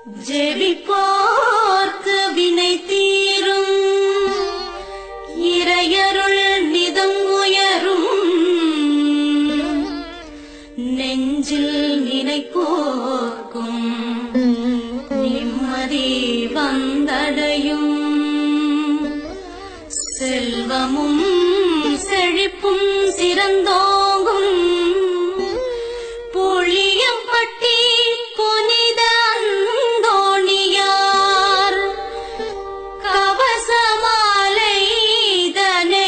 ஜெபிப்போர்க்கு வினை தீரும் இறையருள் நிதம் உயரும் நெஞ்சில் நினைப்போர்க்கும் நிம்மதி வந்தடையும் செல்வமும் செழிப்பும் சிறந்தோங்கும் புளியம்பட்டி புனித அந்தோணியார் கவசமாலை இதனை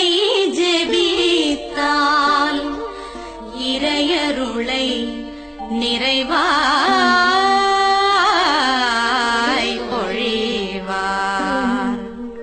ஜெபித்தால் இறையருளை நிறைவாய் பொழிவார்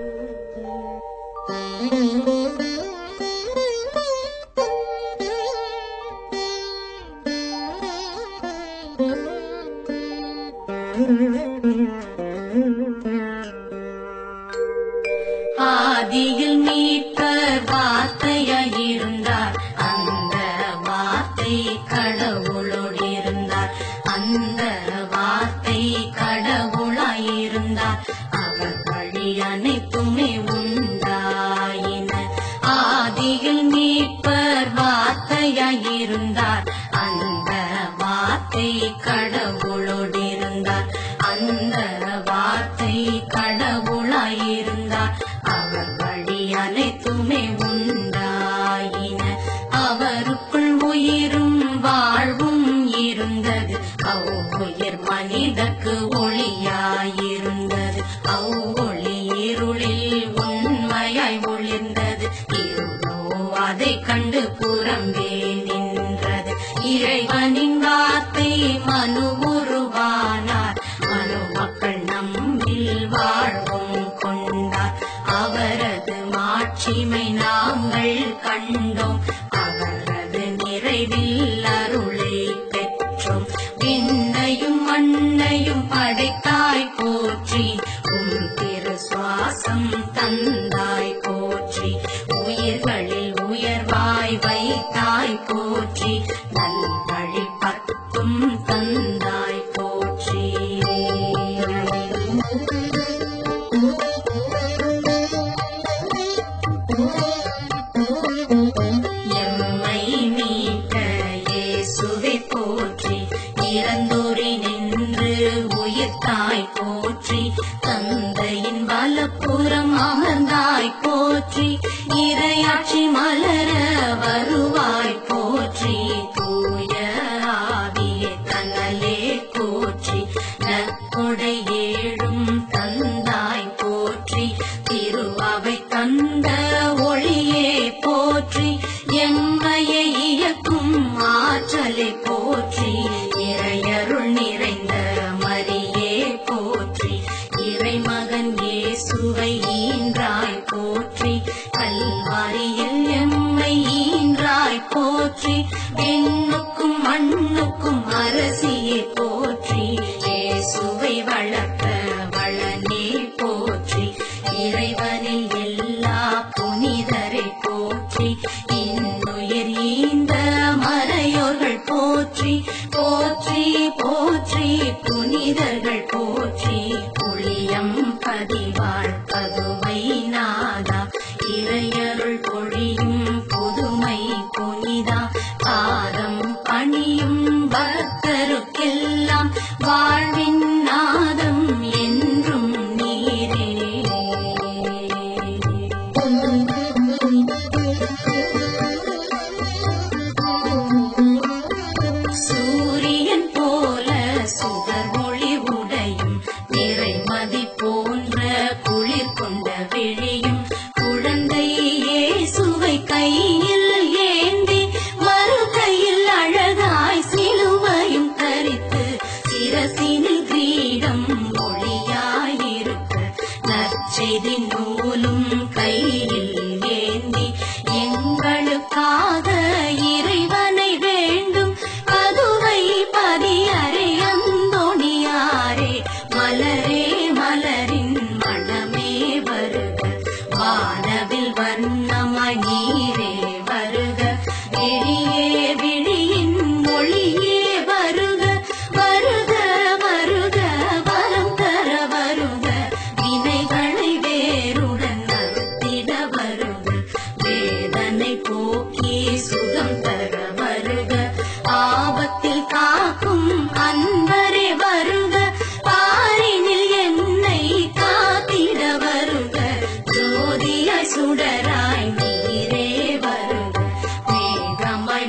ஆதியில் மீட்பர் வார்த்தையாயிருந்தார் அந்த வார்த்தை கடவுளோடு இருந்தார் அந்த வார்த்தை கடவுளாயிருந்தார் அவர் வழி அனைத்துமே உண்டாயின ஆதியில் மீட்பர் வார்த்தையாயிருந்தார் அந்த வார்த்தை கடவுளோடு இருந்தார் அந்த வார்த்தை கடவுளாயிருந்தார் அவர் வழி அனைத்துமே உண்டாயின அவருக்குள் உயிரும் வாழ்வும் இருந்தது அவ்வுயிர் மனிதக்கு ஒளியாயிருந்தது அவ்வொளி இருளில் உண்மையாய் ஒளிர்ந்தது இருளோ அதை கண்டு புறம்பே நின்றது இறைவனின் வார்த்தை மனு உருவானார் மனு மக்கள் நம்மில் வாழ்வும் கொண்டார் அவரது மாட்சிமை நாங்கள் கண்டோம் அவரது நிறைவில் அருளை பெற்றோம் விண்ணையும் மண்ணையும் படைத்தாய் போற்றி உம் திரு சுவாசம் தந்தாய் போற்றி உயிர்களில் உயர்வாய் வைத்தாய் போற்றி நல் வழி பத்தும் தந்தாய் போற்றி எம்மை மீட்ட இயேசுவை போற்றி இறந்தோரை நின்று உயிர்த்தாய் போற்றி தந்தையின் வலப்புறம் அமர்ந்தாய் போற்றி இரையாட்சி மலர வருவாய் போற்றி தூய ஆவியே தன்னலே போற்றி நற்கொடை ஏழும் தந்தாய் போற்றி திருவாவை தந்த ஒளியே போற்றி எம்மையை இயக்கும் ஆற்றலை போற்றி இறையருள் நிறைந்த மரியே போற்றி இறைமகன் இயேசுவை ஈன்றாய் போற்றி கல்வாரியில் எம்மை ஈன்றாய் போற்றி விண்ணுக்கும் மண்ணுக்கும் அரசியே போற்றி இயேசுவை வளர்த்த வளனே போற்றி இறைவனில் எல்லா புனிதரை போற்றி இன்னுயிர் ஈந்த மறையோர்கள் போற்றி போற்றி போற்றி புனிதர்கள் போற்றி புளியம் பதிவாழ் பதுமை நாதா இறையருள் பொழியும் புதுமை புனிதா பாதம் பணியும் பக்தருக்கெல்லாம் வாழ்வின் நாதம் என்றும் நீரே சூரியன் போல சுடர் ஒளி உடையும் நிறைமதி போன்ற குளிர் கொண்ட விழியும் குழந்தை இயேசுவை கையில் ஏந்தி மறு கையில் அழகாய் சிலுவையும்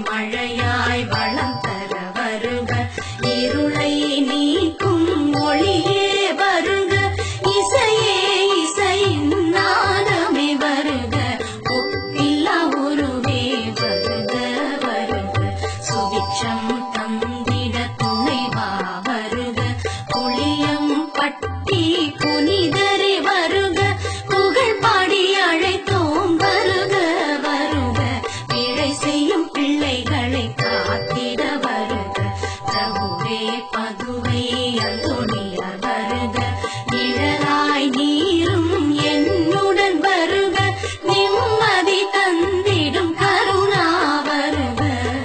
மழையாய் வளம் தர வருக இருளை நீக்கும் ஒளியே வருக இசையே இசையின் நாதமே வருக ஒப்பில்லா உருவே வருக வருக சுவிட்சம் தந்திட துணைவா வருக புளியம் பட்டி புனிதரே வருக புகழ் பாடி அழைத்தோம் வருக வருக பிழை செய்யும் பிள்ளைகளை காத்திட வருக பிரபுவே பதுவை அந்தோணியார் வருக நிழலாய் நீரும் என்னுடன் வருக நிம்மதி தந்திடும் கருணா வருக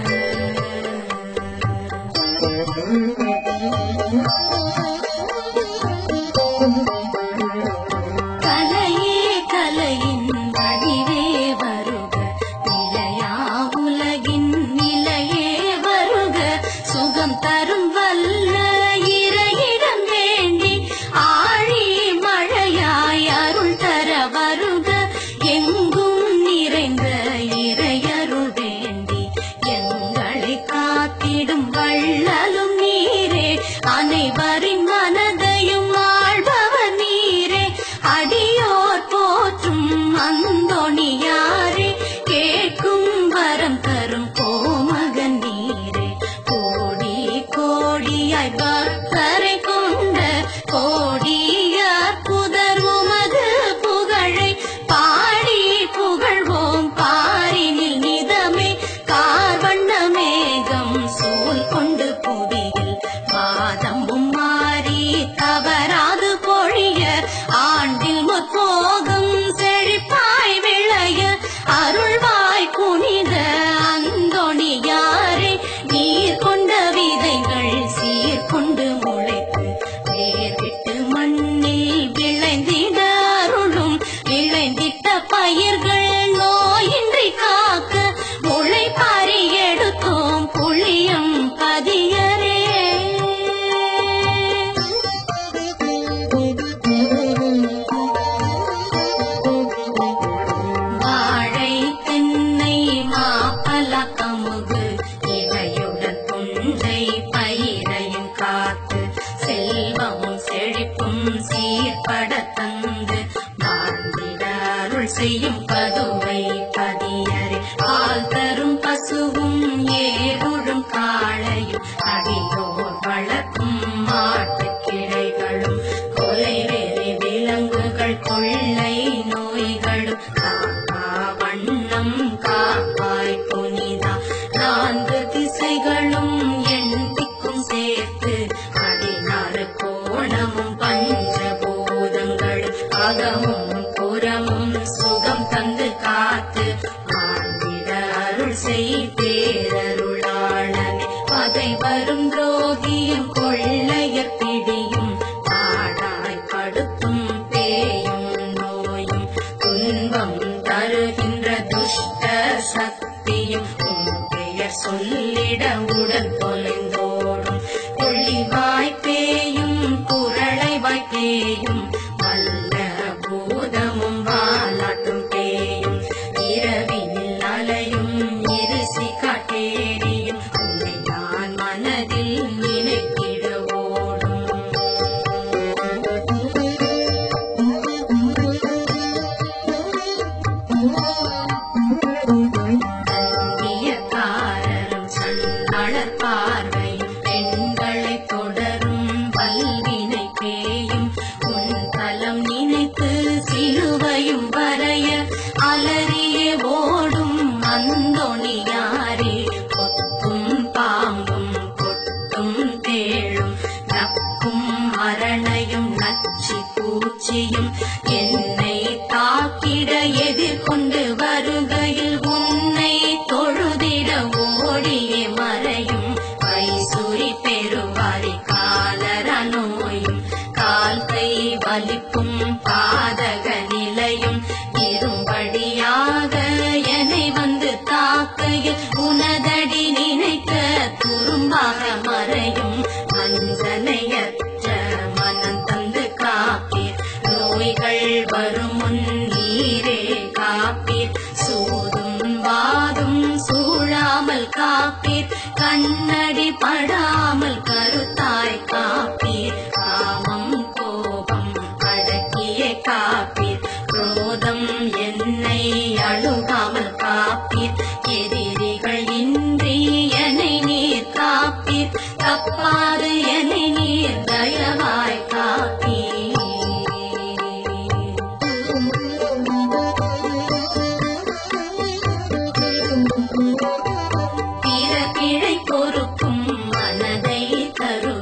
கலையே கலையின் வடிவே வருக நிலையா உலகின் நிலையே வருக சுகம் தரும் வல்ல இறையிடம் வேண்டி ஆழி மழையாய் அருள் தர வருக எங்கும் நிறைந்த இறையருள் வேண்டி எங்களை காத்திடும் வள்ளலும் நீரே அனைவரின் மனதையும் ஆழ்பவர் நீரே அடியோர் போற்றும் அந்தோணியாரே கேட்கும் வரம் தரும் கோமகன் நீரே கோடி கோடியாய் பக்தரை கொண்ட கோடியார் புதர் உமது புகழை பாடி புகழ்வோம் பாரினில் நிதமே கார்வண்ண மேகம் சூழ் கொண்டு புவியில் மாதமும் மாறி தவறாது பொழிய ஆண்டில் முற்போகம் செழிப்பாய் விளைய அருள்வாய் புனித அந்தோணியாரே நீர் கொண்ட விதைகள் சீர்கொண்டு முளைத்து வேர் விட்டு மண்ணில் விளைந்திட அருளும் விளைந்திட்ட பயிர்கள் நோயின்றி காக்க முளைப்பாரி எடுத்தோம் புளியம் பதியரே வாழை தென்னை மாப்பல கமுகு இவையுடன் புஞ்சை பயிரையும் காத்து செல்வமும் செழிப்பும் சீர்பட தந்து வாழ்ந்திட அருள் செய்யும் பதுவை பதியரே பால் தரும் பசுவும் ஏருடும் காளையும் அடியோர் வளர்க்கும் மாட்டுக் கிளைகளும் கொலை வெறி விலங்குகள் கொள்ளை நோய்களும் காக்கா வண்ணம் காப்பாய் புனிதா நான்கு திசைகளும் எண்ணிக்கும் சேர்த்து பதினாறு கோணமும் பஞ்சபூதங்கள் அகமும் புறமும் சுகம் தந்து காத்து ஆண்டிட அருள் செய் பேரருளாளனே பகை வரும் துரோகியும் கொள்ளையர் பிடியும் பாடாய் படுத்தும் பேயும் நோயும் துன்பம் தருகின்ற துஷ்ட சக்தியும் உன் பெயர் சொல்லிட உடன் தொலைந்தோடும் கொள்ளிவாய் பேயும் குரளை வாய்ப்பேயும் வல்ல பூதமும் வாலாட்டும் பேயும் இரவினில் அலையும் இருசி காட்டேரியும் உன்னை நான் மனதில் நினைத்திட ஓடும் கண்ணியக்காரரும் சன்னாளர் பார்வையும் பெண்களை தொடரும் வல்வினை பேயும் உன் தலம் நினைத்து சிலுவையும் வரைய அலறியே ஓடும் அந்தோணியாரே கொத்தும் பாம்பும் கொட்டும் தேழும் நக்கும் மரணையும் நச்சி பூச்சியும் என்னை தாக்கிட எதிர்கொண்டு வருகையில் உன்னை தொழுதிட ஓடியே மறையும் வைசூரி பெருவாரி காலர நோயும் கால் கை வலிப்பும் பாதக நிலையும் இரும்படியாக என்னை வந்து தாக்கையில் உனதடி நினைக்க துரும்பாக மறையும் மஞ்சனையற்ற மனம் தந்து காப்பீர் நோய்கள் வரும் முன் நீரே காப்பீர் சூதும் வாதும் சூழாமல் கா காப்பீர் கண்ணடி படாமல் கருத்தாய் காப்பீர் காமம் கோபம் அடக்கிய காப்பீர் குரோதம் என்னை அழுகாமல் காப்பீர் எதிரிகள் இன்றி என்னை நீர் காப்பீர் தப்பாது என்னை நீர் தயவாய் காப்பீர் பிற பிழை பொறுக்கும் மனதை தருவீர்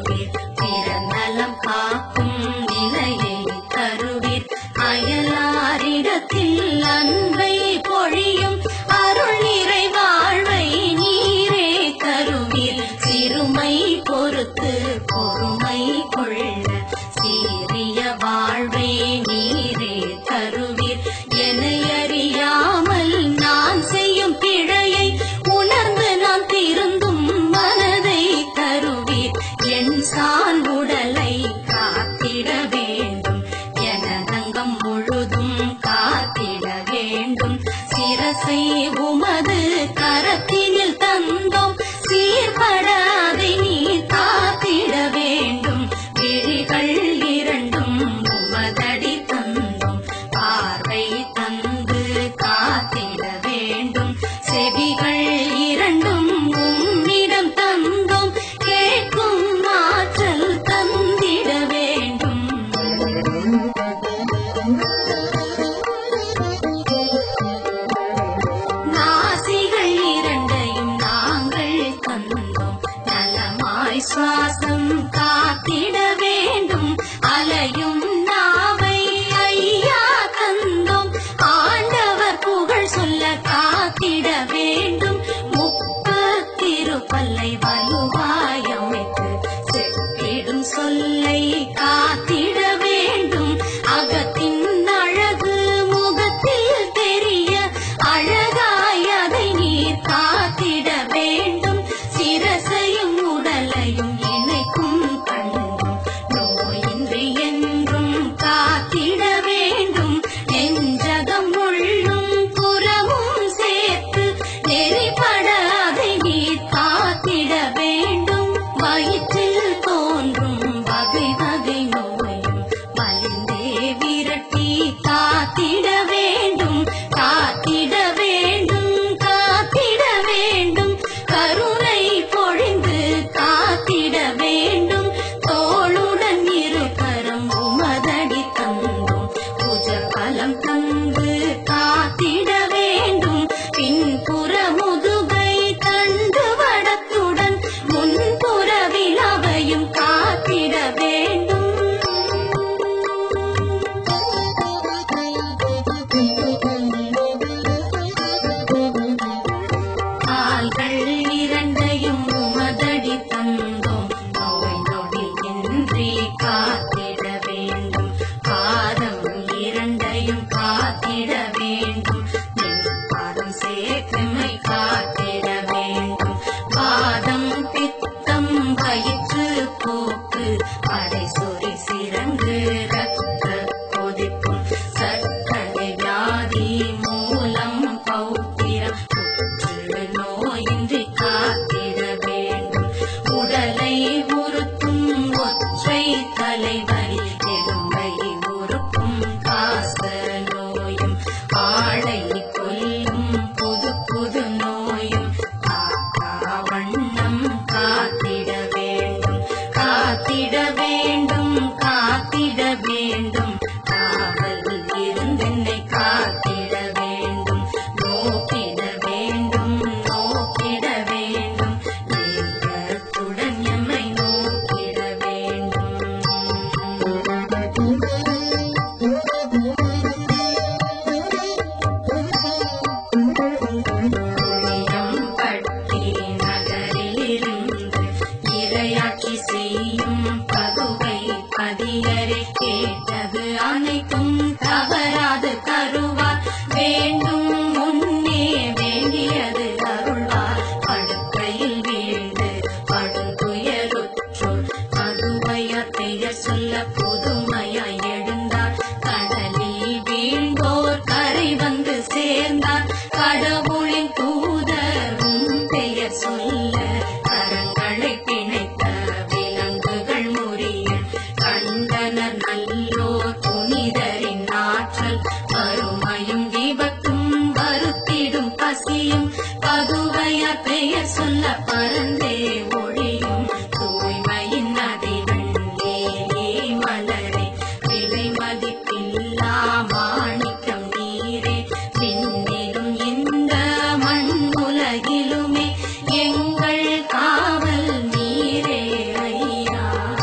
சொல்ல கரங்களை பிணைத்த விலங்குகள் முறிய கண்டனர் நல்லோர் புனிதரின் ஆற்றல் வறுமையும் விபத்தும் வருத்திடும் பசியும் பதுவையார் பெயர் சொல்ல பறந்தே ஒழியும் தூய்மையின் நதிகள் ஏலே மலரே விலை மதிப்பில்லா மாணிக்கம் நீரே விண்ணிலும் இந்த மண் உலகிலுமே எங்கள் காவல் நீரே ஐயா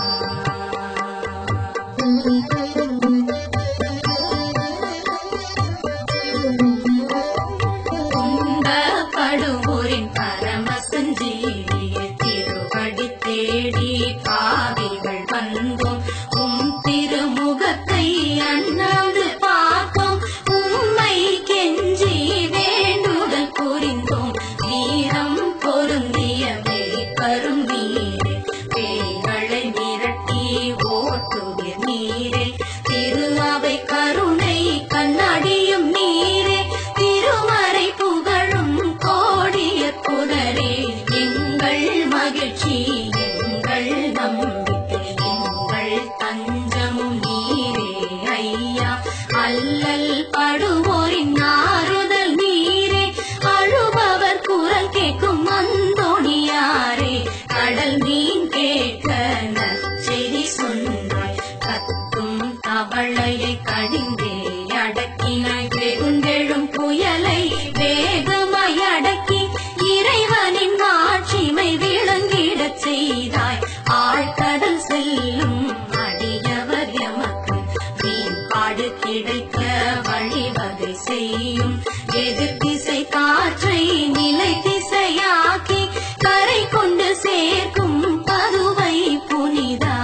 குண்டப்படுவோரின் பரமசஞ்சீவிய திருவடி தேடி பாவிகள் வந்தோம் உம் திருமுகத்தை அண்ணாந்து பார்த்தோம் உம்மை கெஞ்சி வேண்டுதல் புரிந்தோம் வீரம் பொருந்திய மெய்ப்பரும் நீரே பேய்களை விரட்டி ஓட்டுகிற நீரே திரு அவை கருணை கண்ணாடியும் நீரே திருமறை புகழும் கோடிய புதரே எங்கள் மகிழ்ச்சி எங்கள் நம்பிக்கை எங்கள் தஞ்சமும் நீரே ஐயா அல்லல் படுவோரின் ஆறுதல் நீரே அழுபவர் குரல் கேட்கும் அந்தோணியாரே கடல் மீன் கேட்க நற்செய்தி சொன்னாய் கத்தும் தவளையை கடிந்தே அடக்கினாய் வெகுண்டெழும் புயலை வேகமாய் அடக்கி இறைவனின் மாட்சிமை விளங்கிடச் செய்தாய் ஆழ்கடல் செல்லும் அடியவர் எமக்கு மீன்பாடு கிடைக்க வழிவகை செய்யும் எதிர் திசை காற்றை நிலை திசையாக்கி கரை கொண்டு சேர்க்கும் பதுவை புனிதா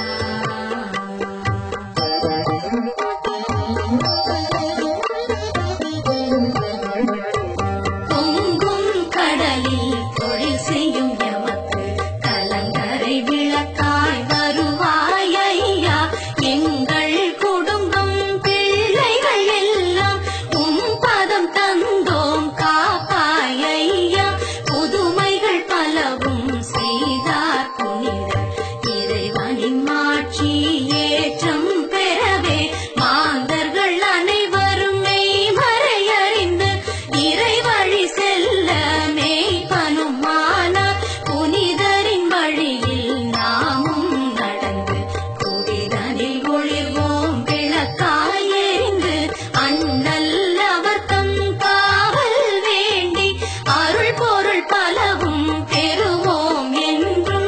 பொங்கும் கடலில் தொழில் செய்யும் எமக்கு கலங்கரை விளக்காய் வருவாய் ஐயா எங்கள் குடும்பம் பிள்ளைகள் எல்லாம் உம் பதம் தந்தோம் காப்பாய் ஐயா புதுமைகள் பலவும் செய்தார் புனிதர் இறைவனின் மாட்சி ஏற்றம் பெறவே மாந்தர்கள் அனைவரும் மெய்மறையறிந்து இறைவழி செல்ல மெய்ப்பனுமானார் புனிதரின் வழியில் நாமும் நடந்து புதிதனில் ஒளிர்வோம் விளக்காய் எரிந்து அண்ணல் அவர் தம் காவல் வேண்டி அருள் பொருள் பலவும் பெறுவோம் என்றும்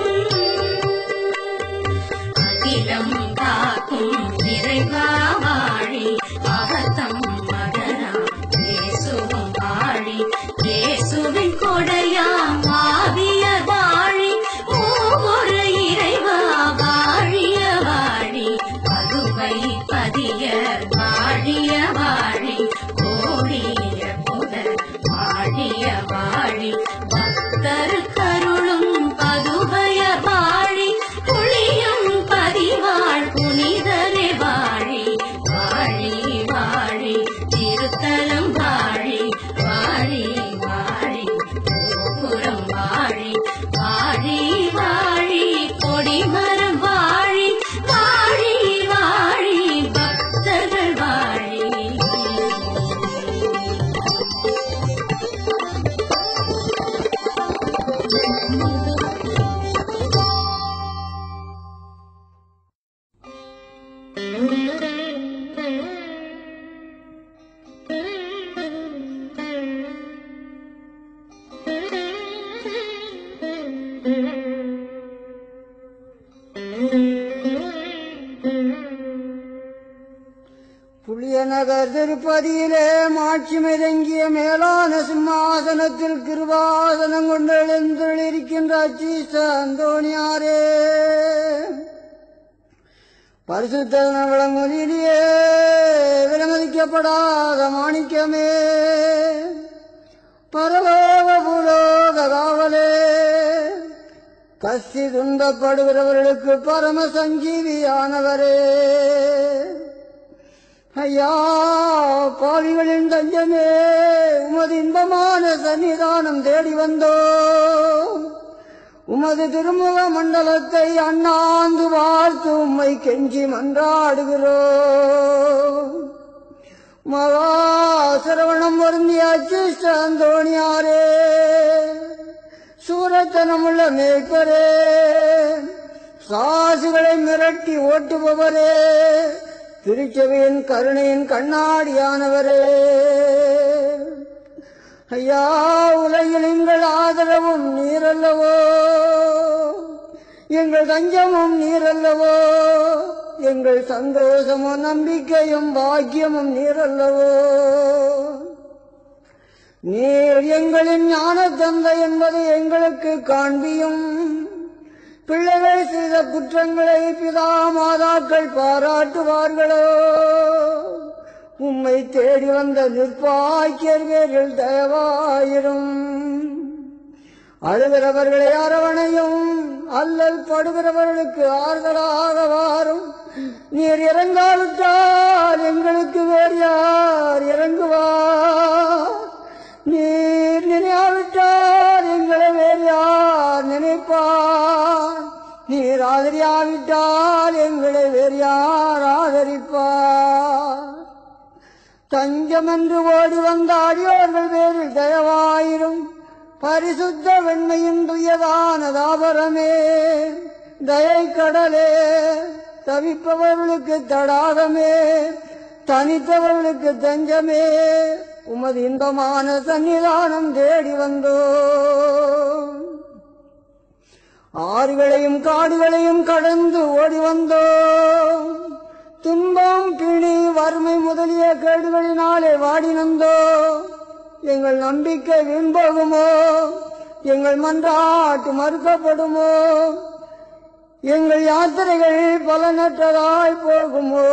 அகிலம் காக்கும் இறைவா வாழி மகத்தம் மகனா இயேசுவும் வாழி இயேசுவின் கொடையாம் ஆவிய வாழி ஒவ்வொரு இறைவா வாழிய வாழி பதுவை பதிய வாழிய வாழி கோடிய புதர் வாழிய வாழி பக்தர் கருளும் பதுவய வாழி புளியும் பதிவாழ் புனிதரே வாழி வாழி வாழி திருத்தலம் வாழி வாழி வாழி கோபுரம் வாழி வாழி வாழி கொடிமரம் வாழி வாழி வாழி பக்தர்கள் வாழி புளியநகர் திருப்பதியிலே மாட்சிமை தங்கிய மேலான சிம்மாசனத்தில் கிருபாசனம் கொண்டு எழுந்தொழிருக்கின்ற அச்சீச அந்தோணியாரே பரிசுத்தன விளங்குதிலேயே விலமதிக்கப்படாத மாணிக்கமே பரலோக பூலோக காவலே கஸ்தி துன்பப்படுகிறவர்களுக்கு பரம சஞ்சீவியானவரே ஐயா பாவிகளின் தஞ்சமே உமது இன்பமான சன்னிதானம் தேடி வந்தோம் உமது திருமுக மண்டலத்தை அண்ணாந்து வாழ்த்து உம்மை கெஞ்சி மன்றாடுகிறோம் மகா சிரவணம் பொருந்திய அச்சிஷ்ட அந்தோணியாரே சூரத்தனமுள்ள மேய்ப்பரே சாசுகளை மிரட்டி ஓட்டுபவரே திருச்செவியின் கருணையின் கண்ணாடியானவரே ஐயா உலகில் எங்கள் ஆதரவும் நீரல்லவோ எங்கள் தஞ்சமும் நீரல்லவோ எங்கள் சந்தோஷமும் நம்பிக்கையும் பாக்கியமும் நீரல்லவோ நீர் எங்களின் ஞான தந்தை என்பதை எங்களுக்கு காண்பியும் பிள்ளைகள் செய்த குற்றங்களை பிதா மாதாக்கள் பாராட்டுவார்களோ உம்மை தேடி வந்த நிற்பாக்கியர் பேரில் தயவாயிரும் அழுகிறவர்களை அரவணையும் அல்லல் படுகிறவர்களுக்கு ஆறுதலாக வாரும் நீர் இறங்காவிட்டால் எங்களுக்கு வேறு யார் இறங்குவார் நீர் நினையாவிட்டால் எங்களை வேறு யார் நினைப்பார் நீர் ஆதரியாவிட்டால் எங்களை வேறு யார் ஆதரிப்பார் தஞ்சமென்று ஓடி வந்த அடியோர்கள் பேரில் தயவாயிரும் பரிசுத்த வெண்மையின் துயதான தாபரமே தயை கடலே தவிப்பவர்களுக்கு தடாகமே தனித்தவர்களுக்கு தஞ்சமே உமது இன்பமான சன்னிதானம் தேடி வந்தோம் ஆறுகளையும் காடுகளையும் கடந்து ஓடி வந்தோம் துன்பம் பிணி வறுமை முதலிய கேடுகளினாலே வாடி நந்தோ எங்கள் நம்பிக்கை வீண்போகுமோ எங்கள் மன்றாட்டு மறுக்கப்படுமோ எங்கள் யாத்திரைகள் பலனற்றதாய் போகுமோ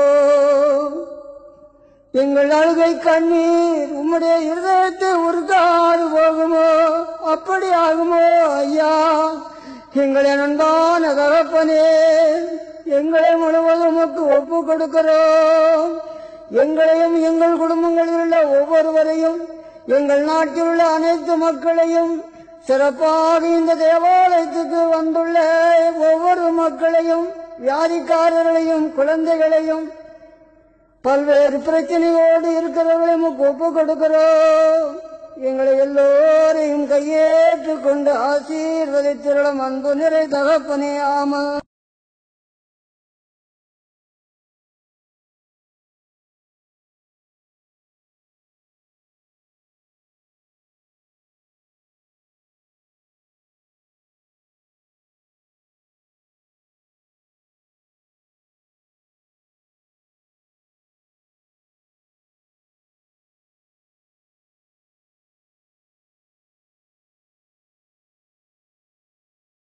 எங்கள் அழுகை கண்ணீர் உம்முடைய இருதயத்தை உருக்காது போகுமோ அப்படி ஆகுமோ ஐயா எங்களை நண்பான தகப்பனே எங்களை முழுவதும் உமக்கு ஒப்பு கொடுக்கிறோம் எங்களையும் எங்கள் குடும்பங்களில் உள்ள ஒவ்வொருவரையும் எங்கள் நாட்டில் உள்ள அனைத்து மக்களையும் சிறப்பாக இந்த தேவாலயத்துக்கு வந்துள்ள ஒவ்வொரு மக்களையும் வியாதிக்காரர்களையும் குழந்தைகளையும் பல்வேறு பிரச்சனையோடு இருக்கிறவர்களையும் ஒப்பு கொடுக்கிறோம் எங்களை எல்லோரையும் கையேற்றுக் கொண்டு ஆசீர்வதித்திரளும் அன்பு நிறை தகப்பனே ஆமா